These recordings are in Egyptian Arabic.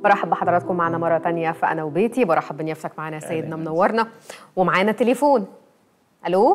برحب بحضراتكم معنا مرة تانية في أنا وبيتي برحب بنيافتك معانا يا سيدنا منورنا ومعانا تليفون ألو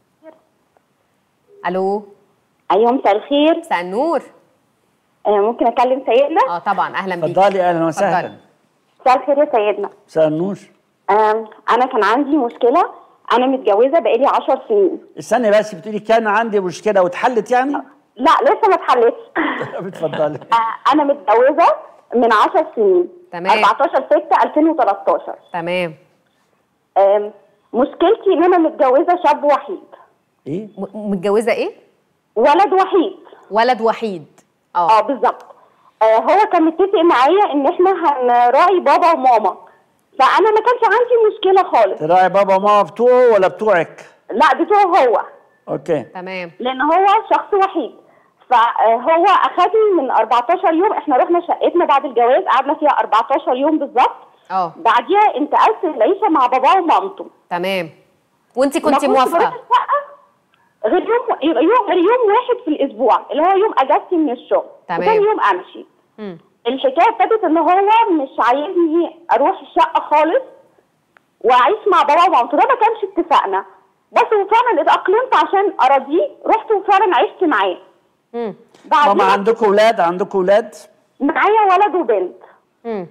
ألو ايوه مساء الخير مساء النور آه، ممكن اكلم سيدنا اه طبعا أهلا بيك اتفضلي اهلا وسهلا اتفضلي. مساء الخير يا سيدنا مساء النور آم، انا كان عندي مشكله انا متجوزه بقالي 10 سنين استني بس بتقولي كان عندي مشكله واتحلت يعني لا لسه ما اتحلتش اتفضلي آه، انا متجوزه من 10 سنين تمام. 14 6 2013 تمام آم، مشكلتي ان انا متجوزه شاب وحيد ايه م- متجوزة إيه؟ ولد وحيد ولد وحيد اه اه بالظبط آه هو كان متفق معايا ان احنا هنراعي بابا وماما فانا ما كانش عندي مشكله خالص تراعي بابا وماما بتوعه ولا بتوعك لا بتوعه هو اوكي تمام لان هو شخص وحيد فهو اخدني من 14 يوم احنا رحنا شقتنا بعد الجواز قعدنا فيها 14 يوم بالظبط اه بعديها انتقلت العيشه مع باباه ومامته تمام وانت ما كنت كنتش بروح موافقة الشقة غير يوم يوم غير يوم واحد في الاسبوع اللي هو يوم اجازتي من الشغل تمام. وتاني يوم امشي مم. الحكايه ابتدت ان هو مش عايزني اروح الشقه خالص واعيش مع بابا ومامته ده ما كانش اتفقنا بس وفعلا اتاقلمت عشان اراضيه رحت وفعلا عشت معاه مم. ماما بعدين عندكم اولاد عندكم اولاد معايا ولد وبنت مم.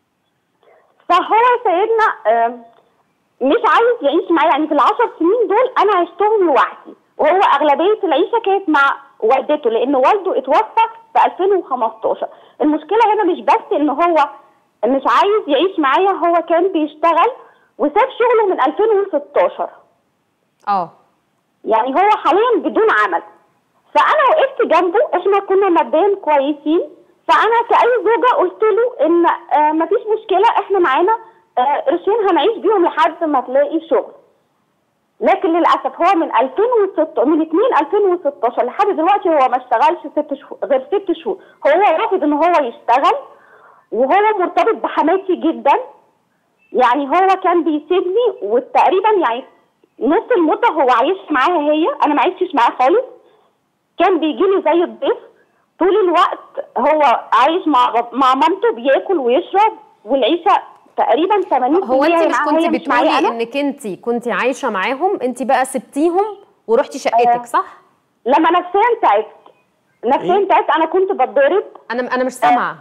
فهو سيدنا آم، مش عايز يعيش معايا يعني في العشر سنين دول انا عشتهم لوحدي وهو اغلبيه العيشه كانت مع والدته لان والده اتوفى في 2015 المشكله هنا مش بس ان هو مش عايز يعيش معايا هو كان بيشتغل وساب شغله من 2016 اه يعني هو حاليا بدون عمل فانا وقفت جنبه احنا كنا ماديا كويسين فانا كاي زوجه قلت له ان آه مفيش مشكله احنا معانا آه قرشين هنعيش بيهم لحد ما تلاقي شغل لكن للاسف هو من 2006 من 2 2016 لحد دلوقتي هو ما اشتغلش ست شهور غير ست شهور هو رافض ان هو يشتغل وهو مرتبط بحماتي جدا يعني هو كان بيسيبني وتقريبا يعني نص المده هو عايش معاها هي انا ما عشتش معاه خالص كان بيجي لي زي الضيف طول الوقت هو عايش مع باب- مع مامته بياكل ويشرب والعيشه تقريبا 80% هو انت هي مش معاها، كنت هي مش معايا بتقولي أنا. انك انت كنت عايشة معاهم انت بقى سبتيهم ورحتي شقتك صح؟ لما نفسيا تعبت نفسيا إيه؟ تعبت انا كنت بتضرب انا انا مش سامعة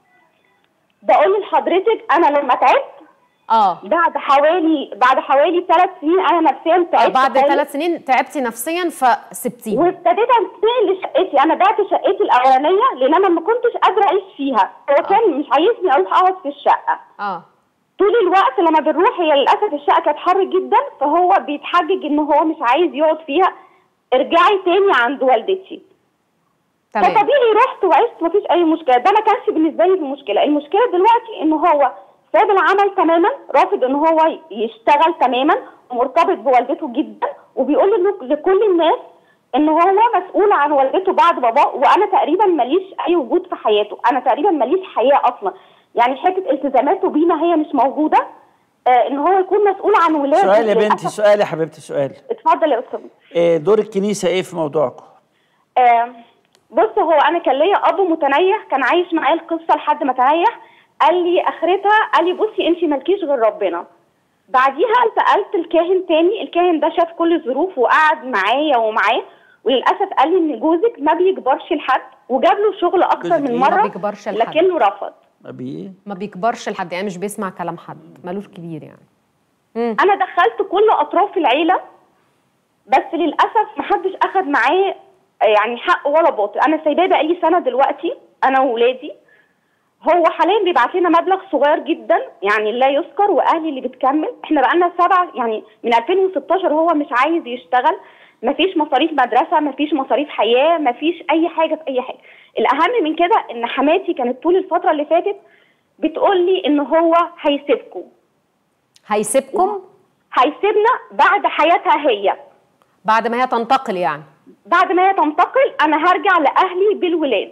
بقول لحضرتك انا لما تعبت اه بعد حوالي بعد حوالي ثلاث سنين انا نفسيا تعبت بعد خالص. ثلاث سنين تعبتي نفسيا فسبتيهم وابتديت انتقل لشقتي انا بعت شقتي الاولانيه لان انا ما كنتش قادره اعيش فيها هو كان مش عايزني اروح اقعد في الشقه اه طول الوقت لما بنروح هي للاسف الشقه كانت حر جدا فهو بيتحجج ان هو مش عايز يقعد فيها ارجعي تاني عند والدتي تمام فطبيعي رحت وعشت مفيش اي مشكله ده ما كانش بالنسبه لي المشكله المشكله دلوقتي ان هو ساب العمل تماما رافض ان هو يشتغل تماما ومرتبط بوالدته جدا وبيقول له لكل الناس ان هو مسؤول عن والدته بعد باباه وانا تقريبا ماليش اي وجود في حياته انا تقريبا ماليش حياه اصلا يعني حته التزاماته بينا هي مش موجوده آه ان هو يكون مسؤول عن ولاده سؤال يا بنتي للأسف. سؤال يا حبيبتي سؤال اتفضل يا استاذ إيه دور الكنيسه ايه في موضوعكم آه، بص هو انا كان ليا اب متنيح كان عايش معايا القصه لحد ما تنيح قال لي اخرتها قال لي بصي انت مالكيش غير ربنا بعديها انتقلت الكاهن تاني الكاهن ده شاف كل الظروف وقعد معايا ومعاه وللاسف قال لي ان جوزك ما بيكبرش لحد وجاب له شغل اكتر جوزك من إيه؟ ما مره بيكبرش لحد. لكنه رفض ابي ايه ما بيكبرش لحد يعني مش بيسمع كلام حد ملوش كبير يعني انا دخلت كل اطراف العيله بس للاسف محدش اخد معاه يعني حق ولا باطل انا سايباه بقالي سنه دلوقتي انا وولادي هو حاليا بيبعت لنا مبلغ صغير جدا يعني لا يذكر واهلي اللي بتكمل احنا بقالنا سبع يعني من 2016 هو مش عايز يشتغل مفيش مصاريف مدرسه مفيش مصاريف حياه مفيش اي حاجه في اي حاجه الاهم من كده ان حماتي كانت طول الفتره اللي فاتت بتقول لي ان هو هيسيبكم هيسيبكم هيسيبنا بعد حياتها هي بعد ما هي تنتقل يعني بعد ما هي تنتقل انا هرجع لاهلي بالولاد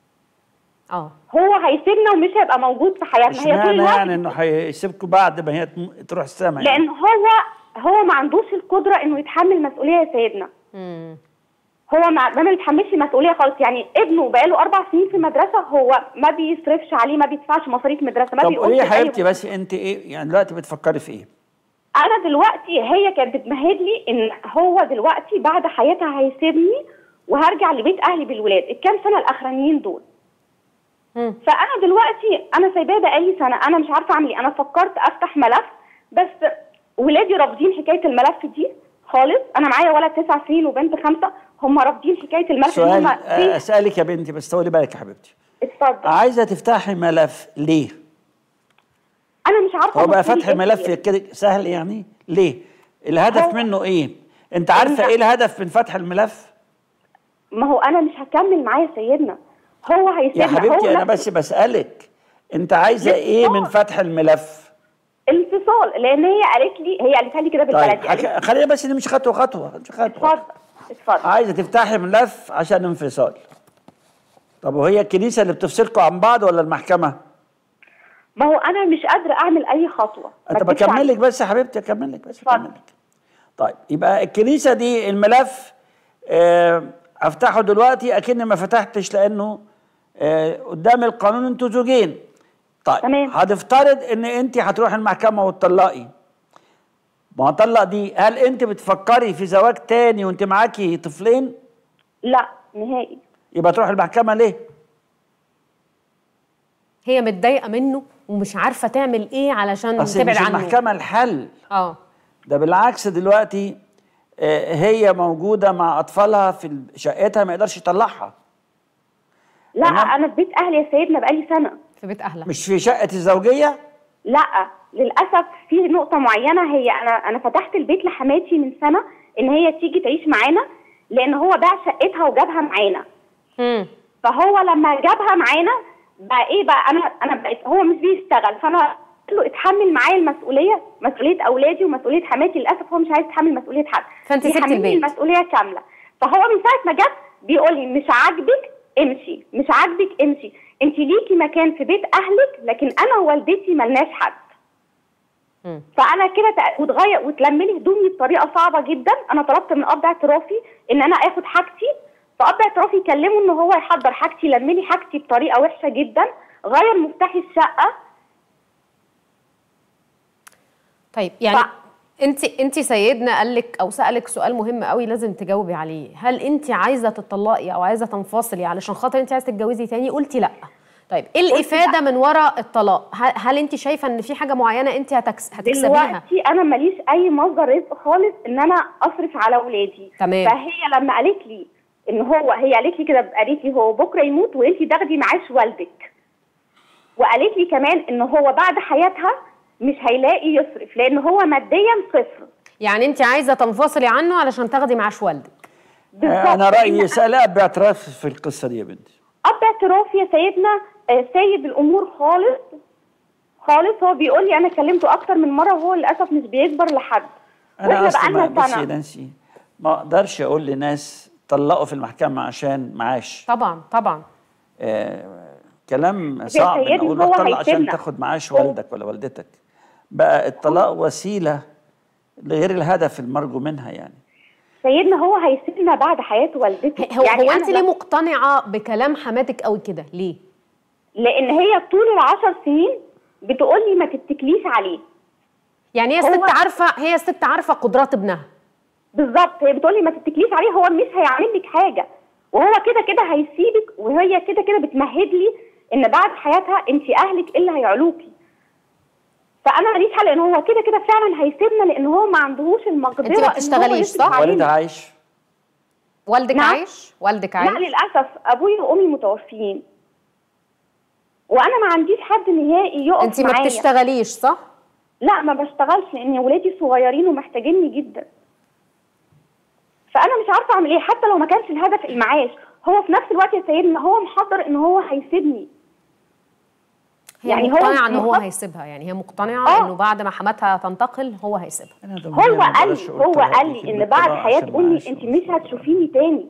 اه هو هيسيبنا ومش هيبقى موجود في حياتنا هي طول اشمعنى الوقت يعني انه هيسيبكم بعد ما هي تم- تروح السما يعني لان هو هو ما عندوش القدره انه يتحمل مسؤوليه يا سيدنا امم هو ما ما بيتحملش مسؤوليه خالص يعني ابنه بقاله اربع سنين في المدرسه هو ما بيصرفش عليه ما بيدفعش مصاريف مدرسه ما طب بيقولش قولي يا لأي- حبيبتي بس انت ايه يعني دلوقتي بتفكري في ايه؟ انا دلوقتي هي كانت بتمهد لي ان هو دلوقتي بعد حياتها هيسيبني وهرجع لبيت اهلي بالولاد الكام سنه الاخرانيين دول مم. فانا دلوقتي انا سايباه بقالي سنه انا مش عارفه اعمل ايه انا فكرت افتح ملف بس ولادي رافضين حكايه الملف دي خالص انا معايا ولد تسع سنين وبنت خمسه هم رافضين حكايه الملف سؤال هم آه، اسالك يا بنتي بس طولي بالك يا حبيبتي اتفضل عايزه تفتحي ملف ليه؟ انا مش عارفه هو بقى مصيري فتح إيه. ملف كده سهل يعني؟ ليه؟ الهدف هو- منه ايه؟ انت عارفه إن- ايه الهدف من فتح الملف؟ ما هو انا مش هكمل معايا سيدنا هو هيسيبنا يا حبيبتي هو انا نفس بس بسالك انت عايزه ايه من الانفصال. فتح الملف؟ انفصال لان هي قالت لي هي قالتها لي كده طيب بالبلدي قالت لي حك- خلينا بس نمشي خطوه خطوه نمشي خطوه اتفضل اتفضل عايزه تفتحي ملف عشان انفصال طب وهي الكنيسه اللي بتفصلكم عن بعض ولا المحكمه؟ ما هو انا مش قادره اعمل اي خطوه ما طب أكدبش اكمل عليك. لك بس يا حبيبتي اكمل لك بس اتفضل. اكمل لك طيب يبقى الكنيسه دي الملف آه، افتحه دلوقتي اكني ما فتحتش لانه آه، قدام القانون انتوا زوجين طيب تمام. هتفترض ان انت هتروح المحكمه وتطلقي ما هطلق دي هل انت بتفكري في زواج تاني وانت معاكي طفلين لا نهائي يبقى تروح المحكمه ليه هي متضايقه منه ومش عارفه تعمل ايه علشان اصل تبعد مش عنه المحكمه الحل اه ده بالعكس دلوقتي آه، هي موجوده مع اطفالها في شقتها ما يقدرش يطلعها لا تمام. انا في بيت اهلي يا سيدنا بقالي سنه في بيت اهلها مش في شقه الزوجيه لا للاسف في نقطه معينه هي انا انا فتحت البيت لحماتي من سنه ان هي تيجي تعيش معانا لان هو باع شقتها وجابها معانا امم فهو لما جابها معانا بقى ايه بقى انا انا بقيت هو مش بيشتغل فانا قلت له اتحمل معايا المسؤوليه مسؤوليه اولادي ومسؤوليه حماتي للاسف هو مش عايز يتحمل مسؤوليه حد فأنت سبتي بيحملني البيت. المسؤوليه كامله فهو من ساعه ما جت بيقول لي مش عاجبك امشي مش عاجبك امشي انت ليكي مكان في بيت اهلك لكن انا ووالدتي ملناش حد مم. فانا كده تق- وتغير وتلم لي هدومي بطريقه صعبه جدا انا طلبت من اب اعترافي ان انا اخد حاجتي فاب اعترافي كلمه ان هو يحضر حاجتي لم لي حاجتي بطريقه وحشه جدا غير مفتاح الشقه طيب يعني ف- انت انت سيدنا قال لك او سالك سؤال مهم قوي لازم تجاوبي عليه هل انت عايزه تطلقي او عايزه تنفصلي علشان خاطر انت عايزه تتجوزي تاني قلتي لا طيب ايه الافاده من وراء الطلاق هل, هل انت شايفه ان في حاجه معينه انت هتكس هتكسبيها دلوقتي انا ماليش اي مصدر رزق خالص ان انا اصرف على اولادي تمام. فهي لما قالت لي ان هو هي قالت لي كده قالت لي هو بكره يموت وانت تاخدي معاش والدك وقالت لي كمان ان هو بعد حياتها مش هيلاقي يصرف لان هو ماديا صفر يعني انت عايزه تنفصلي عنه علشان تاخدي معاش والدك بالظبط. آه، انا رايي لأن سألها باعتراف في القصه دي يا بنتي اب اعتراف يا سيدنا آه، سايب الامور خالص خالص هو بيقول لي انا كلمته اكتر من مره وهو للاسف مش بيكبر لحد انا واحنا اصلا ما- بقالنا بصي يا سنه نانسي ما اقدرش اقول لناس طلقوا في المحكمه عشان معاش طبعا طبعا آه كلام صعب ان سيدي اقول هو لك طلق عشان هيسيبنا. تاخد معاش هو- والدك ولا والدتك بقى الطلاق وسيله لغير الهدف المرجو منها يعني سيدنا هو هيسيبنا بعد حياه والدته هو, يعني هو أنا انت ليه لا- مقتنعه بكلام حماتك قوي كده ليه لان هي طول العشر سنين بتقول لي ما تتكليش عليه يعني هي هو- الست عارفه هي الست عارفه قدرات ابنها بالظبط هي بتقول لي ما تتكليش عليه هو مش هيعمل لك حاجه وهو كده كده هيسيبك وهي كده كده بتمهد لي ان بعد حياتها انت اهلك اللي هيعلوكي فانا ماليش حل لان هو كده كده فعلا هيسيبنا لان هو ما عندهوش المقدره أنت ما إن هو بتشتغليش، يصرف صح؟ علينا. والدها عايش والدك نعم. عايش والدك لا عايش للاسف ابويا وامي متوفيين وانا ما عنديش حد نهائي يقف انت ما معايا بتشتغليش صح لا ما بشتغلش لان ولادي صغيرين ومحتاجيني جدا فانا مش عارفه اعمل ايه حتى لو ما كانش الهدف المعاش هو في نفس الوقت يا سيدنا هو محضر ان هو هيسيبني هي يعني هو مقتنعه ان هو مخط- هيسيبها يعني هي مقتنعه آه. انه بعد ما حماتها تنتقل هو هيسيبها أنا ده هو ما قال بقدرش لي أقول هو طلاق قال دي لي كلمة ان بعد طلاق حياه عشان امي معاش انت ولا مش كده. هتشوفيني تاني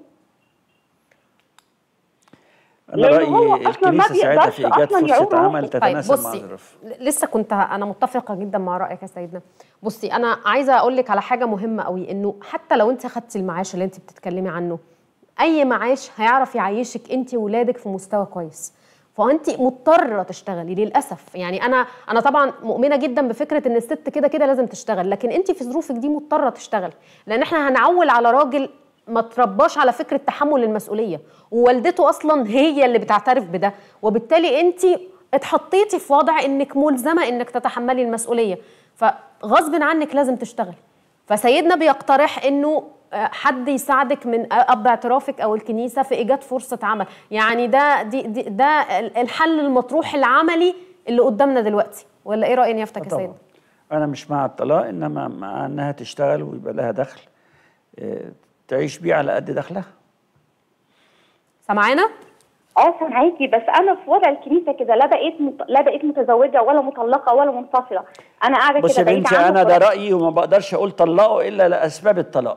انا لأن هو رايي أصلاً ما الكنيسه ساعتها بيقدرش في ايجاد أصلاً يعوم فرصه عمل روحه. طيب تتناسب مع بصي الظروف ل- لسه كنت ه- انا متفقه جدا مع رايك يا سيدنا بصي انا عايزه اقول لك على حاجه مهمه قوي انه حتى لو انت خدتي المعاش اللي انت بتتكلمي عنه اي معاش هيعرف يعيشك انت وولادك في مستوى كويس فانت مضطره تشتغلي للاسف يعني انا انا طبعا مؤمنه جدا بفكره ان الست كده كده لازم تشتغل لكن انت في ظروفك دي مضطره تشتغلي لان احنا هنعول على راجل ما ترباش على فكره تحمل المسؤوليه ووالدته اصلا هي اللي بتعترف بده وبالتالي انت اتحطيتي في وضع انك ملزمه انك تتحملي المسؤوليه فغصب عنك لازم تشتغلي فسيدنا بيقترح انه آه، حد يساعدك من اب اعترافك او الكنيسه في ايجاد فرصه عمل يعني ده دي, دي ده الحل المطروح العملي اللي قدامنا دلوقتي ولا ايه راي نيافتك يا طبعا سيدنا انا مش مع الطلاق انما مع انها تشتغل ويبقى لها دخل آه، تعيش بيه على قد دخلها سامعانا اه سامعاكي بس انا في وضع الكنيسه كده لا بقيت مت... لا بقيت متزوجه ولا مطلقه ولا منفصله انا قاعده بص كده يا بعيد بنتي عنه انا ده خالص. رايي وما بقدرش اقول طلقوا الا لاسباب الطلاق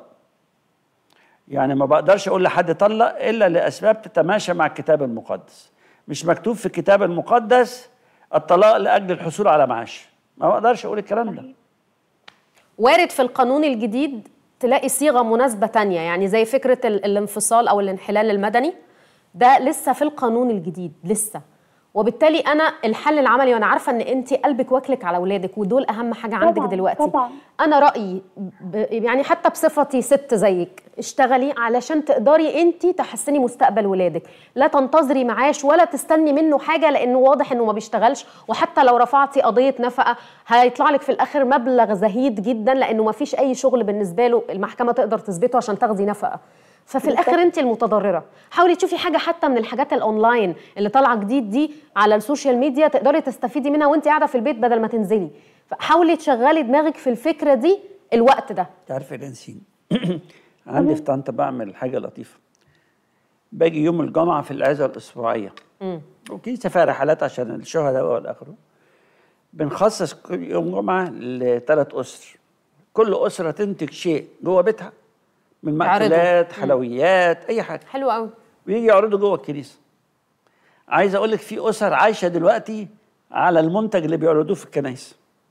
يعني ما بقدرش اقول لحد طلق الا لاسباب تتماشى مع الكتاب المقدس مش مكتوب في الكتاب المقدس الطلاق لاجل الحصول على معاش ما بقدرش اقول الكلام ده وارد في القانون الجديد تلاقي صيغه مناسبه تانية يعني زي فكره ال- الانفصال او الانحلال المدني ده لسه في القانون الجديد لسه وبالتالي انا الحل العملي وانا عارفه ان انت قلبك واكلك على اولادك ودول اهم حاجه عندك طبعاً، دلوقتي طبعاً. انا رايي ب... يعني حتى بصفتي ست زيك اشتغلي علشان تقدري انت تحسني مستقبل ولادك لا تنتظري معاش ولا تستني منه حاجه لانه واضح انه ما بيشتغلش وحتى لو رفعتي قضيه نفقه هيطلع لك في الاخر مبلغ زهيد جدا لانه ما فيش اي شغل بالنسبه له المحكمه تقدر تثبته عشان تاخدي نفقه ففي الاخر انت المتضرره حاولي تشوفي حاجه حتى من الحاجات الاونلاين اللي طالعه جديد دي على السوشيال ميديا تقدري تستفيدي منها وانت قاعده في البيت بدل ما تنزلي فحاولي تشغلي دماغك في الفكره دي الوقت ده تعرف يا نانسين عندي في طنطا بعمل حاجه لطيفه باجي يوم الجمعه في العزه الاسبوعيه وكنيسه فيها رحلات عشان الشهداء والاخره بنخصص كل يوم جمعه لثلاث اسر كل اسره تنتج شيء جوه بيتها من تعرضوا. مأكولات حلويات اي حاجه حلو قوي ويجي يعرضوا جوه الكنيسه عايز اقول لك في اسر عايشه دلوقتي على المنتج اللي بيعرضوه في الكنائس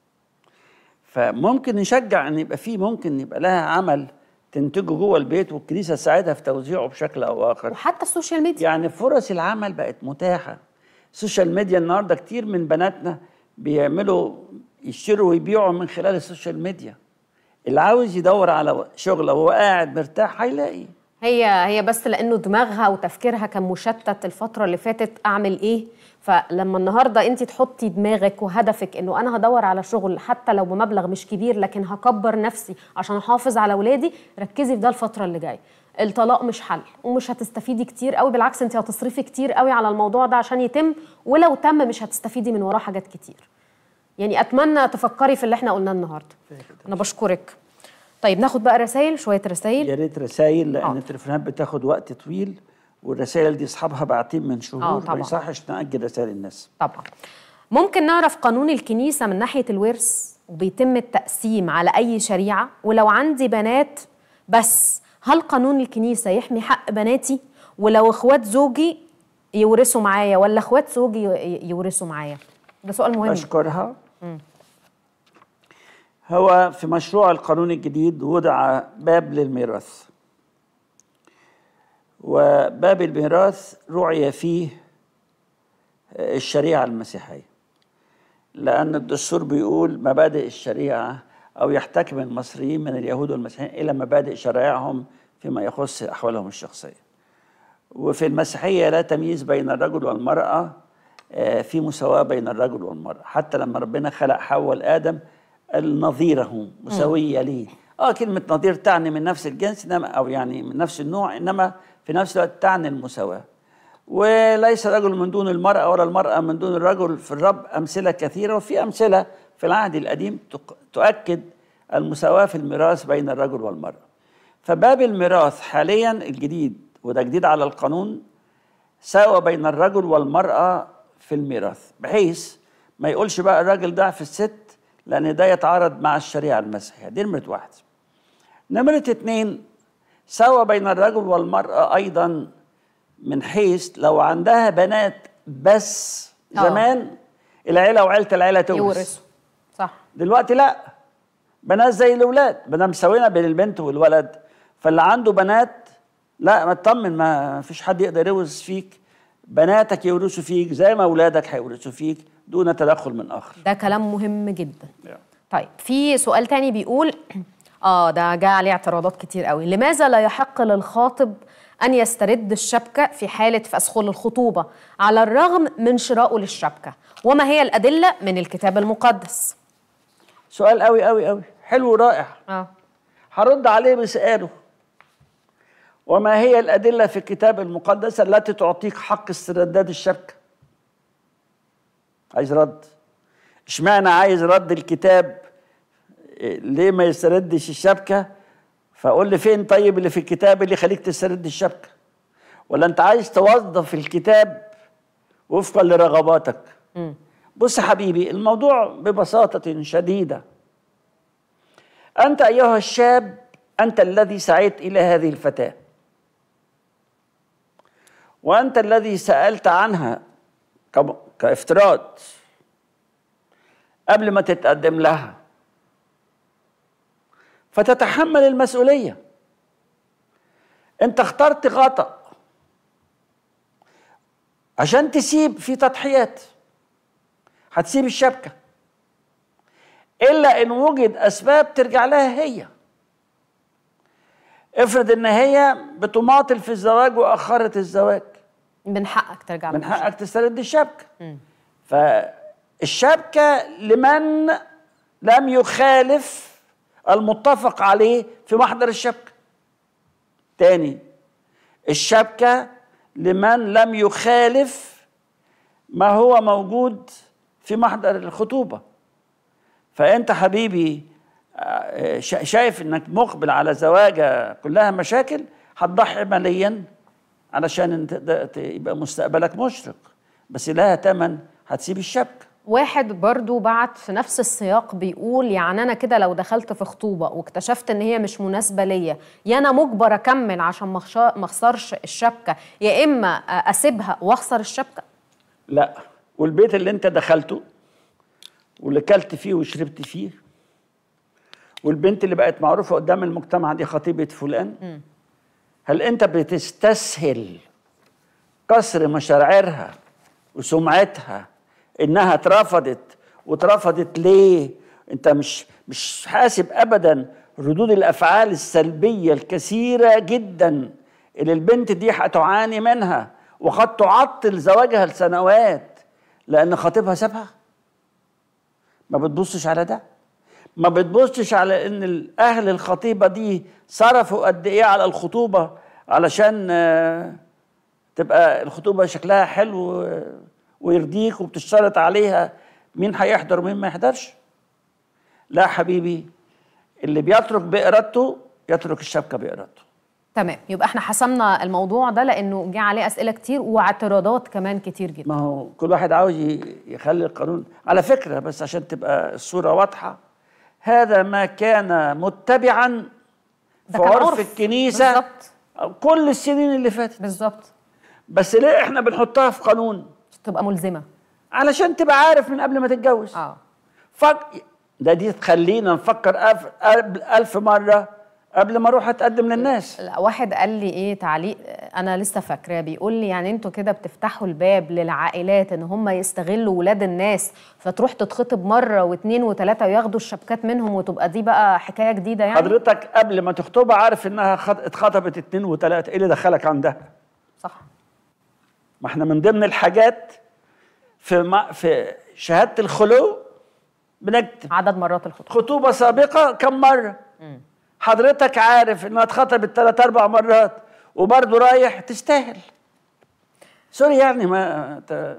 فممكن نشجع ان يبقى في ممكن يبقى لها عمل تنتجه جوه البيت والكنيسه تساعدها في توزيعه بشكل او اخر وحتى السوشيال ميديا يعني فرص العمل بقت متاحه السوشيال ميديا النهارده كتير من بناتنا بيعملوا يشتروا ويبيعوا من خلال السوشيال ميديا اللي عاوز يدور على شغل وهو قاعد مرتاح هيلاقي هي هي بس لانه دماغها وتفكيرها كان مشتت الفتره اللي فاتت اعمل ايه فلما النهارده انت تحطي دماغك وهدفك انه انا هدور على شغل حتى لو بمبلغ مش كبير لكن هكبر نفسي عشان احافظ على اولادي ركزي في ده الفتره اللي جايه الطلاق مش حل ومش هتستفيدي كتير قوي بالعكس انت هتصرفي كتير قوي على الموضوع ده عشان يتم ولو تم مش هتستفيدي من وراه حاجات كتير يعني اتمنى تفكري في اللي احنا قلناه النهارده انا بشكرك طيب ناخد بقى رسائل شويه رسائل يا ريت رسائل لان حاضر. التليفونات بتاخد وقت طويل والرسائل دي اصحابها باعتين من آه، شهور طبعاً. ما يصحش ناجل رسائل الناس طبعا ممكن نعرف قانون الكنيسة من ناحية الورث وبيتم التقسيم على أي شريعة ولو عندي بنات بس هل قانون الكنيسة يحمي حق بناتي ولو اخوات زوجي يورثوا معايا ولا اخوات زوجي ي- يورثوا معايا ده سؤال مهم أشكرها هو في مشروع القانون الجديد وضع باب للميراث وباب الميراث رعي فيه الشريعة المسيحية لأن الدستور بيقول مبادئ الشريعة أو يحتكم المصريين من اليهود والمسيحيين إلى مبادئ شرائعهم فيما يخص أحوالهم الشخصية وفي المسيحية لا تمييز بين الرجل والمرأة آه، في مساواة بين الرجل والمرأة حتى لما ربنا خلق حواء لآدم قال نظيره مساوية ليه اه كلمة نظير تعني من نفس الجنس انما او يعني من نفس النوع انما في نفس الوقت تعني المساواة وليس الرجل من دون المرأة ولا المرأة من دون الرجل في الرب أمثلة كثيرة وفي أمثلة في العهد القديم تق- تؤكد المساواة في الميراث بين الرجل والمرأة فباب الميراث حاليا الجديد وده جديد على القانون ساوى بين الرجل والمرأة في الميراث بحيث ما يقولش بقى الراجل ضعف الست لأن ده يتعارض مع الشريعة المسيحية دي نمرة واحد نمرة اتنين ساوى بين الرجل والمرأة أيضا من حيث لو عندها بنات بس آه. زمان العيلة وعيلة العيلة تورث يورثوا صح دلوقتي لا بنات زي الاولاد ما دام سوينا بين البنت والولد فاللي عنده بنات لا ما تطمن ما فيش حد يقدر يورث فيك بناتك يورثوا فيك زي ما اولادك هيورثوا فيك دون تدخل من اخر ده كلام مهم جدا طيب في سؤال تاني بيقول اه ده جاء عليه اعتراضات كتير قوي لماذا لا يحق للخاطب ان يسترد الشبكه في حاله فسخه للخطوبه على الرغم من شرائه للشبكه وما هي الادله من الكتاب المقدس سؤال قوي قوي قوي حلو ورائع اه هرد عليه بسؤاله وما هي الأدلة في الكتاب المقدس التي تعطيك حق استرداد الشبكة عايز رد اشمعنى عايز رد الكتاب إيه، ليه ما يستردش الشبكة فقول لي فين طيب اللي في الكتاب اللي يخليك تسترد الشبكة ولا انت عايز توظف الكتاب وفقا لرغباتك بص يا حبيبي الموضوع ببساطة شديدة أنت أيها الشاب أنت الذي سعيت إلى هذه الفتاة وأنت الذي سألت عنها كم- كافتراض قبل ما تتقدم لها فتتحمل المسؤولية أنت اخترت خطأ عشان تسيب في تضحيات هتسيب الشبكة إلا إن وجد أسباب ترجع لها هي افرض إن هي بتماطل في الزواج وأخرت الزواج من حقك ترجع من بالشبكة. حقك تسترد الشبكة فالشبكة لمن لم يخالف المتفق عليه في محضر الشبكة تاني الشبكة لمن لم يخالف ما هو موجود في محضر الخطوبة فأنت حبيبي آه، شا- شايف انك مقبل على زواجة كلها مشاكل هتضحي ماليا علشان انت تقدر- ت- يبقى مستقبلك مشرق بس لها ثمن هتسيب الشبكة واحد برضو بعت في نفس السياق بيقول يعني انا كده لو دخلت في خطوبه واكتشفت ان هي مش مناسبه ليا يا انا مجبر اكمل عشان ما أخش- ما اخسرش الشبكه يا اما اسيبها واخسر الشبكه لا والبيت اللي انت دخلته واللي كلت فيه وشربت فيه والبنت اللي بقت معروفة قدام المجتمع دي خطيبة فلان هل انت بتستسهل كسر مشاعرها وسمعتها انها اترفضت واترفضت ليه انت مش مش حاسب ابدا ردود الافعال السلبيه الكثيره جدا اللي البنت دي هتعاني منها وقد تعطل زواجها لسنوات لان خطيبها سابها ما بتبصش على ده ما بتبصش على ان اهل الخطيبه دي صرفوا قد ايه على الخطوبه علشان آه، تبقى الخطوبه شكلها حلو آه، ويرضيك وبتشترط عليها مين هيحضر ومين ما يحضرش لا حبيبي اللي بيترك بإرادته يترك الشبكة بإرادته تمام يبقى احنا حسمنا الموضوع ده لانه جه عليه اسئله كتير واعتراضات كمان كتير جدا ما هو كل واحد عاوز ي- يخلي القانون على فكرة بس عشان تبقى الصورة واضحة هذا ما كان متبعا ده في كان عرف عرف. الكنيسة بالظبط. كل السنين اللي فاتت بالظبط بس ليه احنا بنحطها في قانون تبقى ملزمه علشان تبقى عارف من قبل ما تتجوز اه فك... ده دي تخلينا نفكر ألف, ألف مرة قبل ما اروح اتقدم للناس لا واحد قال لي ايه تعليق انا لسه فاكراه بيقول لي يعني انتوا كده بتفتحوا الباب للعائلات ان هم يستغلوا ولاد الناس فتروح تتخطب مره واثنين وثلاثه وياخدوا الشبكات منهم وتبقى دي بقى حكايه جديده يعني حضرتك قبل ما تخطبها عارف انها خط... اتخطبت اتنين وتلاته ايه اللي دخلك عندها صح ما احنا من ضمن الحاجات في ما... في شهاده الخلو بنكتب عدد مرات الخطوبه خطوبه سابقه كم مره حضرتك عارف انها اتخطبت ثلاث اربع مرات وبرضه رايح تستاهل سوري يعني ما ت...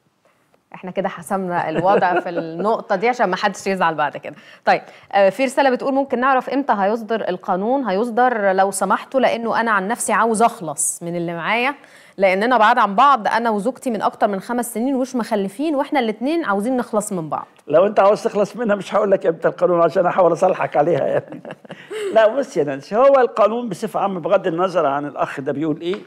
احنا كده حسمنا الوضع في النقطه دي عشان ما حدش يزعل بعد كده طيب آه، في رساله بتقول ممكن نعرف امتى هيصدر القانون هيصدر لو سمحتوا لانه انا عن نفسي عاوز اخلص من اللي معايا لاننا بعاد عن بعض انا وزوجتي من اكتر من خمس سنين ومش مخلفين واحنا الاثنين عاوزين نخلص من بعض لو انت عاوز تخلص منها مش هقول لك امتى القانون عشان احاول اصالحك عليها يعني لا بص يا نانسي هو القانون بصفه عامه بغض النظر عن الاخ ده بيقول ايه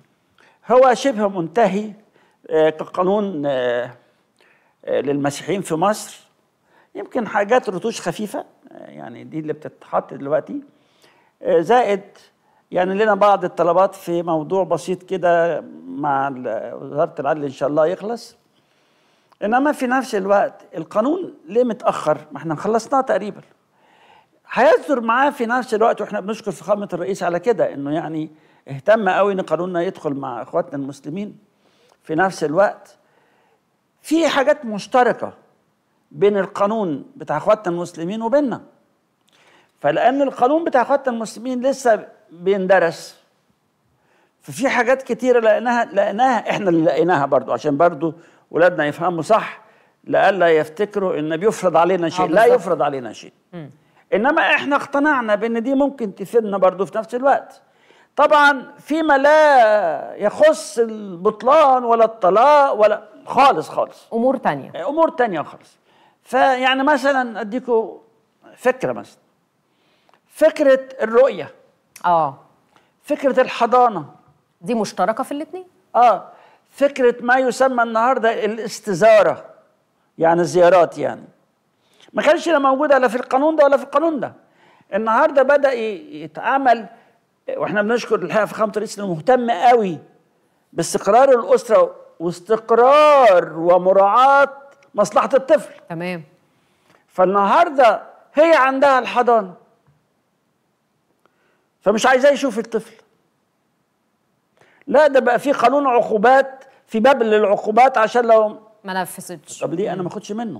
هو شبه منتهي آه، كقانون آه، آه، للمسيحيين في مصر يمكن حاجات رتوش خفيفه آه، يعني دي اللي بتتحط دلوقتي آه، زائد يعني لنا بعض الطلبات في موضوع بسيط كده مع ال- وزاره العدل ان شاء الله يخلص انما في نفس الوقت القانون ليه متاخر ما احنا خلصناه تقريبا هيصدر معاه في نفس الوقت واحنا بنشكر فخامه الرئيس على كده انه يعني اهتم قوي ان قانوننا يدخل مع اخواتنا المسلمين في نفس الوقت في حاجات مشتركه بين القانون بتاع اخواتنا المسلمين وبيننا فلان القانون بتاع اخواتنا المسلمين لسه بيندرس ففي حاجات كتيره لقيناها لقيناها احنا اللي لقيناها برضو عشان برضو ولادنا يفهموا صح لئلا يفتكروا ان بيفرض علينا شيء آه، لا بالظبط. يفرض علينا شيء انما احنا اقتنعنا بان دي ممكن تفيدنا برضو في نفس الوقت طبعا فيما لا يخص البطلان ولا الطلاق ولا خالص خالص امور تانية امور تانية خالص فيعني مثلا اديكم فكره مثلا فكره الرؤيه اه فكره الحضانه دي مشتركه في الاثنين اه فكره ما يسمى النهارده الاستزاره يعني الزيارات يعني ما كانش لا موجوده لا في القانون ده ولا في القانون ده النهارده بدا ي- يتعمل واحنا بنشكر الحقيقه فخامه الرئيس انه مهتم قوي باستقرار الاسره واستقرار ومراعاه مصلحه الطفل تمام فالنهارده هي عندها الحضانه فمش عايزاه يشوف الطفل لا ده بقى في قانون عقوبات في باب للعقوبات عشان لو ما نفذتش طب ليه انا ما اخدش منه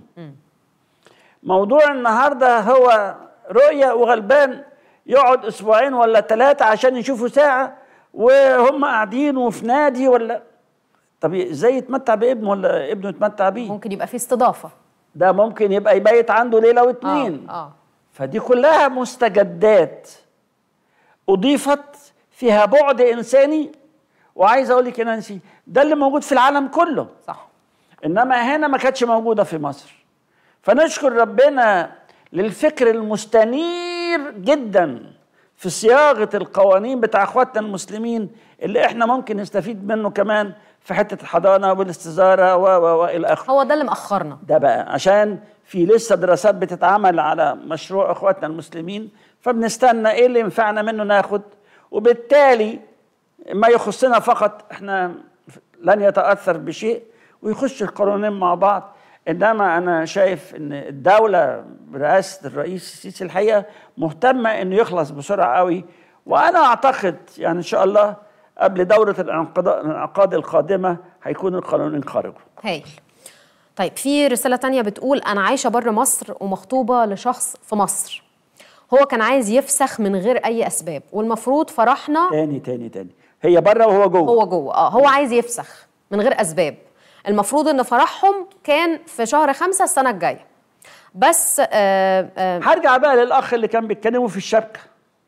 موضوع النهارده هو رؤيه وغلبان يقعد اسبوعين ولا ثلاثه عشان يشوفوا ساعه وهم قاعدين وفي نادي ولا طب ازاي يتمتع بابنه ولا ابنه يتمتع بيه ممكن يبقى في استضافه ده ممكن يبقى يبيت عنده ليله واتنين اه اه فدي كلها مستجدات اضيفت فيها بعد انساني وعايز اقول لك يا نانسي ده اللي موجود في العالم كله صح انما هنا ما كانتش موجوده في مصر فنشكر ربنا للفكر المستنير جدا في صياغه القوانين بتاع اخواتنا المسلمين اللي احنا ممكن نستفيد منه كمان في حته الحضانه والاستزاره و و والى اخره هو ده اللي مأخرنا ده بقى عشان في لسه دراسات بتتعمل على مشروع اخواتنا المسلمين فبنستنى ايه اللي ينفعنا منه ناخد وبالتالي ما يخصنا فقط احنا لن يتاثر بشيء ويخش القانونين مع بعض انما انا شايف ان الدوله برئاسه الرئيس السيسي الحقيقه مهتمه انه يخلص بسرعه قوي وانا اعتقد يعني ان شاء الله قبل دوره الانعقاد الانعقاد القادمه هيكون القانونين خرجوا هايل طيب في رسالة تانية بتقول أنا عايشة بره مصر ومخطوبة لشخص في مصر هو كان عايز يفسخ من غير أي أسباب والمفروض فرحنا تاني تاني تاني هي بره وهو جوه هو جوه اه هو عايز يفسخ من غير أسباب المفروض إن فرحهم كان في شهر خمسة السنة الجاية بس آه آه هرجع بقى للاخ اللي كان بيتكلموا في الشبكه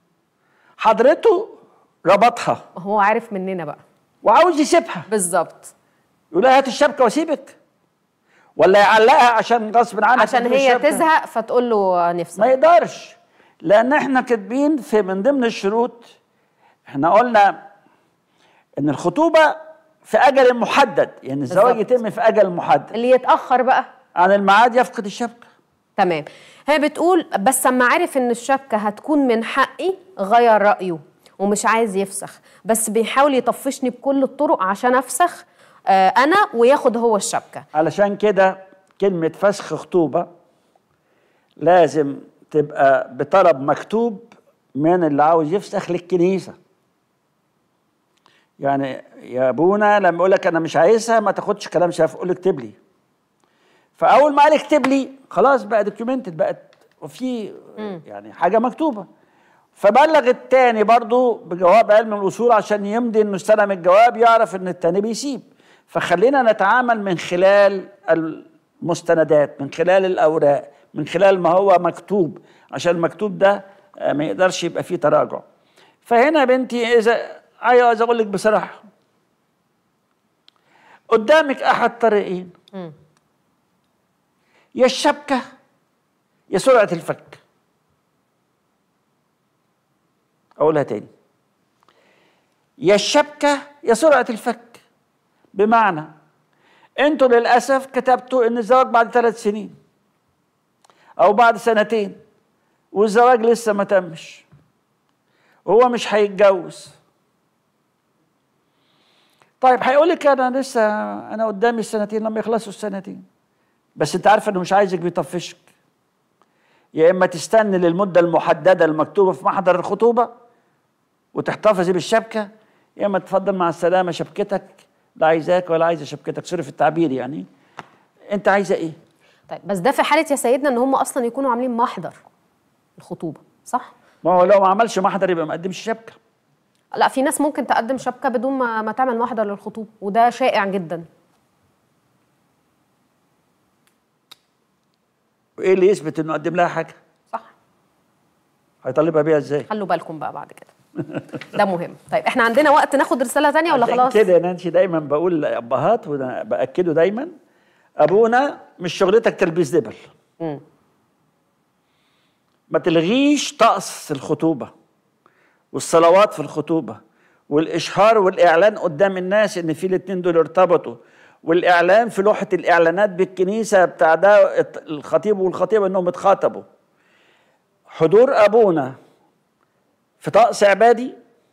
حضرته ربطها هو عارف مننا بقى وعاوز يسيبها بالظبط يقول لها هات الشبكه واسيبك ولا يعلقها عشان غصب عنها عشان تجيب هي الشبكة. تزهق فتقول له نفسك ما يقدرش لان احنا كاتبين في من ضمن الشروط احنا قلنا ان الخطوبه في اجل محدد يعني الزواج بالظبط. يتم في اجل محدد اللي يتأخر بقى عن الميعاد يفقد الشبكه تمام هي بتقول بس اما عرف ان الشبكه هتكون من حقي غير رايه ومش عايز يفسخ بس بيحاول يطفشني بكل الطرق عشان افسخ آه انا وياخد هو الشبكه علشان كده كلمة فسخ خطوبة لازم تبقى بطلب مكتوب من اللي عاوز يفسخ للكنيسة يعني يا ابونا لما يقول لك انا مش عايزها ما تاخدش كلام شاف قول اكتب لي فاول ما قال اكتب لي خلاص بقى دوكيومنتد بقت وفي يعني حاجه مكتوبه فبلغ التاني برضو بجواب علم الوصول عشان يمضي انه استلم الجواب يعرف ان التاني بيسيب فخلينا نتعامل من خلال المستندات من خلال الاوراق من خلال ما هو مكتوب عشان المكتوب ده آه، ما يقدرش يبقى فيه تراجع فهنا يا بنتي اذا عايز اقول لك بصراحه قدامك احد طريقين يا الشبكه يا سرعه الفك اقولها تاني يا الشبكه يا سرعه الفك بمعنى انتوا للاسف كتبتوا ان الزواج بعد ثلاث سنين او بعد سنتين والزواج لسه ما تمش هو مش هيتجوز طيب هيقول لك انا لسه انا قدامي السنتين لما يخلصوا السنتين بس انت عارفه انه مش عايزك بيطفشك يا اما تستني للمده المحدده المكتوبه في محضر الخطوبه وتحتفظي بالشبكه يا اما تفضل مع السلامه شبكتك لا عايزاك ولا عايزه شبكتك سوري في التعبير يعني انت عايزه ايه طيب بس ده في حاله يا سيدنا ان هم اصلا يكونوا عاملين محضر الخطوبه صح ما هو لو ما عملش محضر يبقى ما قدمش شبكه لا في ناس ممكن تقدم شبكه بدون ما, ما تعمل محضر للخطوبه وده شائع جدا وايه اللي يثبت انه قدم لها حاجه صح هيطالبها بيها ازاي خلوا بالكم بقى بعد كده ده مهم طيب احنا عندنا وقت ناخد رساله تانية ولا عشان خلاص كده يا نانسي دايما بقول لابهات وانا باكده دايما ابونا مش شغلتك تلبيس دبل مم. ما تلغيش طقس الخطوبه والصلوات في الخطوبه والاشهار والاعلان قدام الناس ان في الاثنين دول ارتبطوا والاعلان في لوحه الاعلانات بالكنيسه بتاع ده الخطيب والخطيبه انهم اتخاطبوا حضور ابونا في طقس عبادي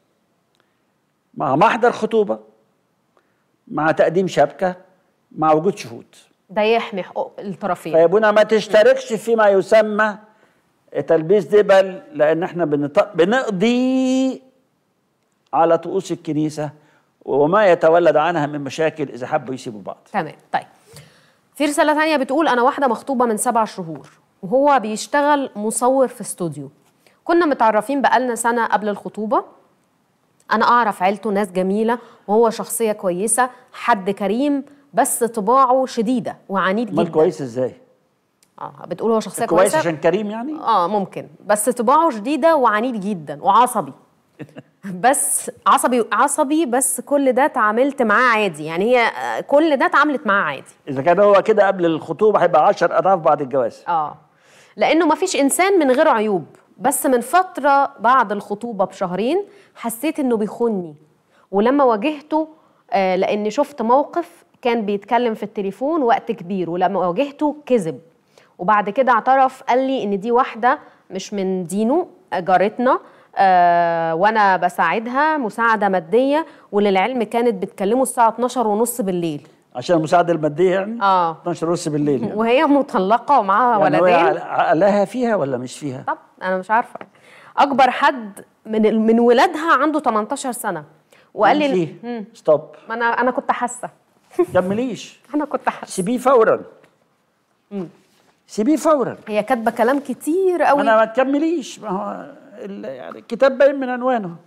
مع محضر خطوبه مع تقديم شبكه مع وجود شهود ده يحمي حقوق الطرفين فيابونا ما تشتركش فيما يسمى تلبيس دبل لان احنا بنط... بنقضي على طقوس الكنيسه وما يتولد عنها من مشاكل اذا حبوا يسيبوا بعض تمام طيب في رسالة تانية بتقول أنا واحدة مخطوبة من سبع شهور وهو بيشتغل مصور في استوديو كنا متعرفين بقالنا سنة قبل الخطوبة أنا أعرف عيلته ناس جميلة وهو شخصية كويسة حد كريم بس طباعه شديدة وعنيد امال جدا كويس ازاي اه بتقول هو شخصية كويس كويسة عشان كريم يعني اه ممكن بس طباعه شديده وعنيد جدا وعصبي بس عصبي عصبي بس كل ده اتعاملت معاه عادي يعني هي آه، كل ده اتعاملت معاه عادي اذا كان هو كده قبل الخطوبه هيبقى 10 اضعاف بعد الجواز اه لانه ما فيش انسان من غير عيوب بس من فتره بعد الخطوبه بشهرين حسيت انه بيخوني ولما واجهته آه لاني شفت موقف كان بيتكلم في التليفون وقت كبير ولما واجهته كذب وبعد كده اعترف قال لي ان دي واحده مش من دينه آه، جارتنا آه وانا بساعدها مساعده ماديه وللعلم كانت بتكلمه الساعه 12 ونص بالليل عشان المساعده الماديه يعني اه 12 ونص بالليل يعني. وهي مطلقه ومعاها يعني هو ولدين عقل- عقلها فيها ولا مش فيها طب انا مش عارفه اكبر حد من من ولادها عنده 18 سنه وقال لي نانسي، ستوب ما انا انا كنت حاسه كمليش انا كنت حاسه سيبيه فورا سيبيه فورا هي كاتبه كلام كتير ما قوي انا ما تكمليش ما هو ال- يعني الكتاب باين من عنوانه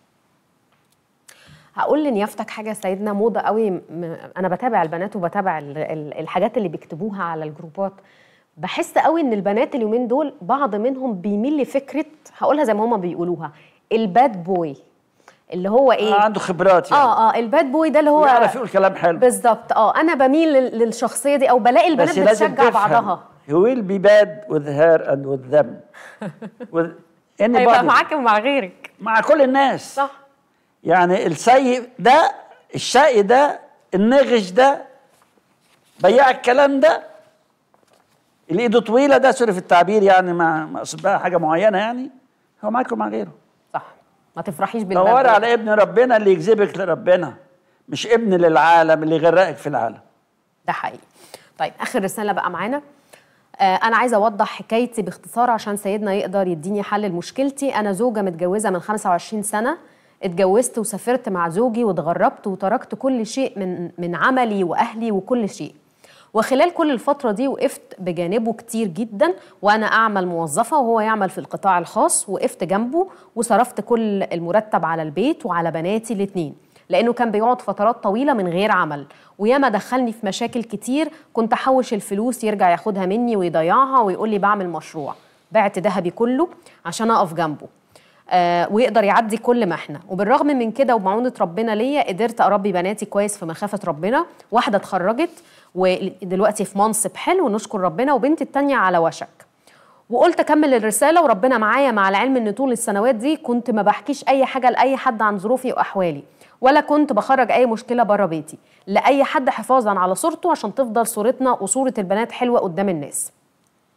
هقول لنيافتك حاجه سيدنا موضه قوي م- انا بتابع البنات وبتابع ال- ال- الحاجات اللي بيكتبوها على الجروبات بحس قوي ان البنات اليومين دول بعض منهم بيميل لفكره هقولها زي ما هما بيقولوها الباد بوي اللي هو ايه آه عنده خبرات يعني اه اه الباد بوي ده اللي هو ويعرف يقول كلام حلو بالظبط اه انا بميل لل- للشخصيه دي او بلاقي البنات بس لازم بتشجع تفهم بعضها he will be bad with her and with them with هيبقى anybody معاك ومع غيرك مع كل الناس صح يعني السيء ده الشقي ده النغش ده بياع الكلام ده اللي ايده طويله ده سوري في التعبير يعني ما ما اقصد بها حاجه معينه يعني هو معاك ومع غيره صح ما تفرحيش بالباب دوري ده. على ابن ربنا اللي يجذبك لربنا مش ابن للعالم اللي يغرقك في العالم ده حقيقي طيب اخر رساله بقى معانا آه انا عايزه اوضح حكايتي باختصار عشان سيدنا يقدر يديني حل لمشكلتي انا زوجه متجوزه من 25 سنه اتجوزت وسافرت مع زوجي واتغربت وتركت كل شيء من من عملي واهلي وكل شيء وخلال كل الفترة دي وقفت بجانبه كتير جدا وأنا أعمل موظفة وهو يعمل في القطاع الخاص وقفت جنبه وصرفت كل المرتب على البيت وعلى بناتي الاتنين لأنه كان بيقعد فترات طويلة من غير عمل وياما دخلني في مشاكل كتير كنت أحوش الفلوس يرجع ياخدها مني ويضيعها ويقول لي بعمل مشروع بعت ذهبي كله عشان أقف جنبه آه ويقدر يعدي كل محنه وبالرغم من كده وبمعونه ربنا ليا قدرت اربي بناتي كويس في مخافه ربنا واحده اتخرجت ودلوقتي في منصب حلو نشكر ربنا وبنتي التانية على وشك وقلت اكمل الرساله وربنا معايا مع العلم ان طول السنوات دي كنت ما بحكيش اي حاجه لاي حد عن ظروفي واحوالي ولا كنت بخرج اي مشكله بره بيتي لاي حد حفاظا على صورته عشان تفضل صورتنا وصوره البنات حلوه قدام الناس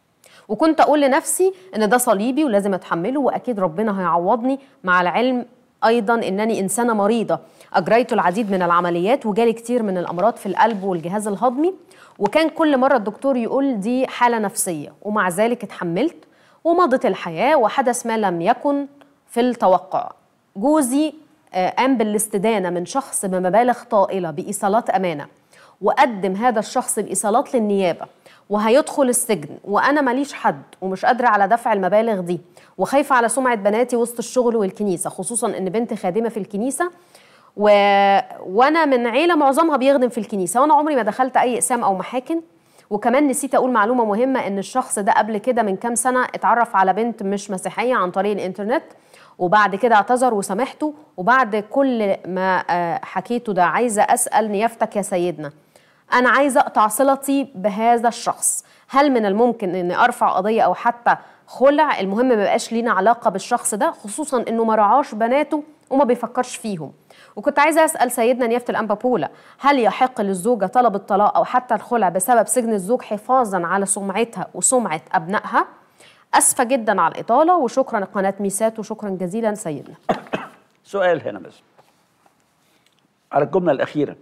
وكنت اقول لنفسي ان ده صليبي ولازم اتحمله واكيد ربنا هيعوضني مع العلم ايضا انني انسانه مريضه اجريت العديد من العمليات وجالي كتير من الامراض في القلب والجهاز الهضمي وكان كل مره الدكتور يقول دي حاله نفسيه ومع ذلك اتحملت ومضت الحياه وحدث ما لم يكن في التوقع جوزي آه، قام بالاستدانه من شخص بمبالغ طائله بايصالات امانه وقدم هذا الشخص بايصالات للنيابه وهيدخل السجن وانا ماليش حد ومش قادره على دفع المبالغ دي وخايفه على سمعه بناتي وسط الشغل والكنيسه خصوصا ان بنت خادمه في الكنيسه و... وانا من عيله معظمها بيخدم في الكنيسه وانا عمري ما دخلت اي اقسام او محاكم وكمان نسيت اقول معلومه مهمه ان الشخص ده قبل كده من كام سنه اتعرف على بنت مش مسيحيه عن طريق الانترنت وبعد كده اعتذر وسامحته وبعد كل ما آه، حكيته ده عايزه اسال نيافتك يا سيدنا انا عايزه اقطع صلتي بهذا الشخص هل من الممكن اني ارفع قضيه او حتى خلع المهم ما يبقاش لينا علاقه بالشخص ده خصوصا انه ما رعاش بناته وما بيفكرش فيهم وكنت عايزه اسال سيدنا نيافه الانبا بولا هل يحق للزوجه طلب الطلاق او حتى الخلع بسبب سجن الزوج حفاظا على سمعتها وسمعه ابنائها اسفه جدا على الاطاله وشكرا قناه ميسات وشكرا جزيلا سيدنا سؤال هنا بس على الجملة الأخيرة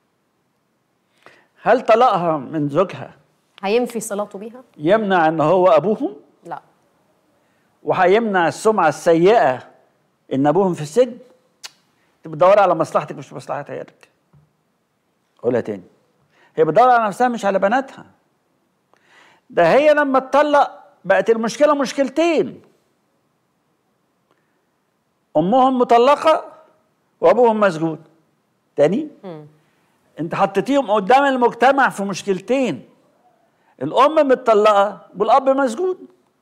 هل طلاقها من زوجها هينفي صلاته بيها يمنع ان هو ابوهم لا وهيمنع السمعة السيئة ان ابوهم في السجن انت بتدور على مصلحتك مش مصلحة عيالك قولها تاني هي بتدور على نفسها مش على بناتها ده هي لما تطلق بقت المشكلة مشكلتين امهم مطلقة وابوهم مسجون تاني انت حطيتيهم قدام المجتمع في مشكلتين الام متطلقه والاب مسجون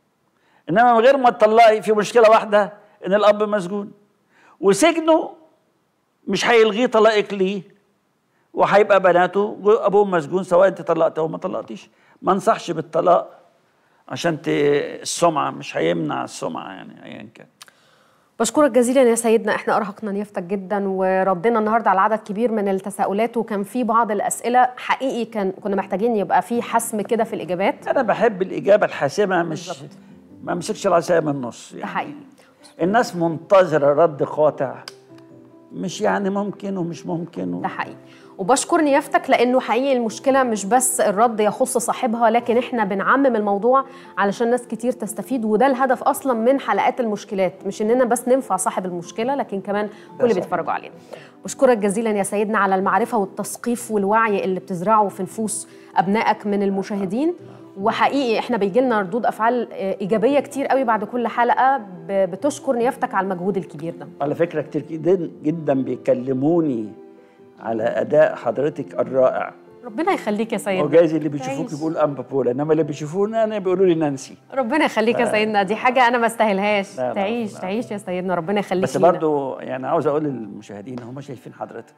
انما من غير ما تطلقي في مشكله واحده ان الاب مسجون وسجنه مش هيلغيه طلاقك ليه وهيبقى بناته ابوهم مسجون سواء انت طلقت او ما طلقتيش ما انصحش بالطلاق عشان ت... السمعه مش هيمنع السمعه يعني ايا كان بشكرك جزيلا يا سيدنا احنا ارهقنا نيافتك جدا وردينا النهارده على عدد كبير من التساؤلات وكان في بعض الاسئله حقيقي كان كنا محتاجين يبقى في حسم كده في الاجابات انا بحب الاجابه الحاسمه مش ما امسكش العصايه من النص ده يعني حقيقي الناس منتظره رد قاطع مش يعني ممكن ومش ممكن و... ده حقيقي وبشكر نيافتك لانه حقيقي المشكله مش بس الرد يخص صاحبها لكن احنا بنعمم الموضوع علشان ناس كتير تستفيد وده الهدف اصلا من حلقات المشكلات مش اننا بس ننفع صاحب المشكله لكن كمان كل اللي صحيح. بيتفرجوا علينا بشكرك جزيلا يا سيدنا على المعرفه والتثقيف والوعي اللي بتزرعه في نفوس ابنائك من المشاهدين وحقيقي احنا بيجي لنا ردود افعال آه، ايجابيه كتير قوي بعد كل حلقه ب- بتشكر نيافتك على المجهود الكبير ده على فكره كتير جدا جدا بيكلموني على اداء حضرتك الرائع ربنا يخليك يا سيدنا وجايز اللي بيشوفوك تعيش. بيقولوا امبا بولا انما اللي بيشوفونا انا بيقولوا لي نانسي ربنا يخليك يا سيدنا دي حاجة أنا ما استاهلهاش لا، لا، تعيش لا. تعيش يا سيدنا ربنا يخليك بس لينا. برضو يعني عاوز اقول للمشاهدين هم شايفين حضرتك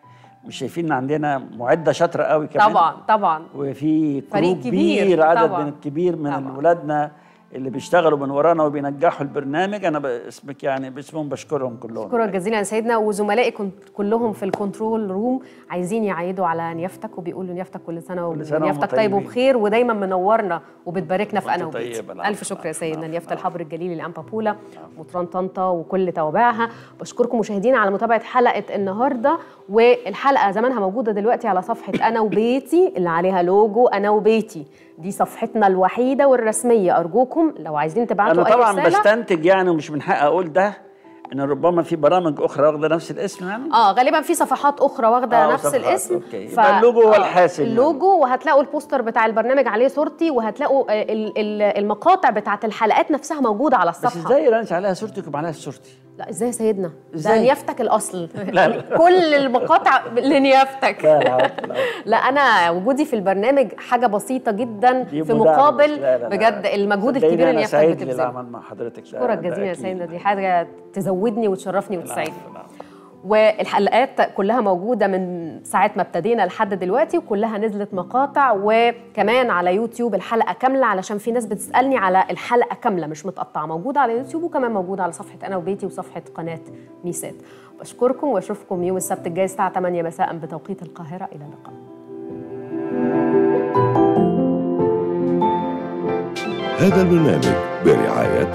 مش شايفين ان عندنا معده شاطره قوي كمان طبعا طبعا وفي فريق كروب كبير، كبير عدد طبعاً. من الكبير من طبعاً. ولادنا اللي بيشتغلوا من ورانا وبينجحوا البرنامج انا باسمك يعني باسمهم بشكرهم كلهم شكرا جزيلا يا سيدنا وزملائي كنت كلهم في الكنترول روم عايزين يعيدوا على نيافتك وبيقولوا نيافتك كل سنة كل سنة ونيافتك وهم طيب طيبين. وبخير ودايما منورنا وبتباركنا في وأنت أنا وبيتي طيبة، العفو، ألف شكر يا العفو، سيدنا العفو، نيافة العفو. الحبر الجليل الأنبا بولا مطران طنطا وكل توابعها بشكركم مشاهدينا على متابعة حلقة النهاردة والحلقة زمانها موجودة دلوقتي على صفحة أنا وبيتي اللي عليها لوجو أنا وبيتي دي صفحتنا الوحيدة والرسمية أرجوكم لو عايزين تبعتوا انا أي طبعا رسالة بستنتج يعني ومش من حقي اقول ده ان ربما في برامج اخرى واخده نفس الاسم يعني اه غالبا في صفحات اخرى واخده آه، نفس صفحات، الاسم أوكي. يبقى اللوجو هو آه، الحاسم يعني. اللوجو وهتلاقوا البوستر بتاع البرنامج عليه صورتي وهتلاقوا آه، ال- ال- المقاطع بتاعت الحلقات نفسها موجوده على بس الصفحه ازاي رانش عليها صورتك وعليها صورتي لا ازاي يا سيدنا ده إزاي؟ نيافتك الاصل لا، لا. كل المقاطع لنيافتك لا لا لا لا انا وجودي في البرنامج حاجه بسيطه جدا دي في مدعمة. مقابل لا، لا، لا. بجد المجهود صدقيني الكبير اللي انا نيافتك سعيد بتبذله للعمل مع حضرتك ده- اشكرك ده جزيلا يا أكيد. سيدنا دي حاجه تزودني وتشرفني وتسعدني العفو، العفو. والحلقات كلها موجودة من ساعة ما ابتدينا لحد دلوقتي وكلها نزلت مقاطع وكمان على يوتيوب الحلقة كاملة علشان في ناس بتسألني على الحلقة كاملة مش متقطعة موجودة على يوتيوب وكمان موجودة على صفحة أنا وبيتي وصفحة قناة ميسات بشكركم واشوفكم يوم السبت الجاي الساعة 8 مساء بتوقيت القاهرة إلى اللقاء هذا البرنامج برعاية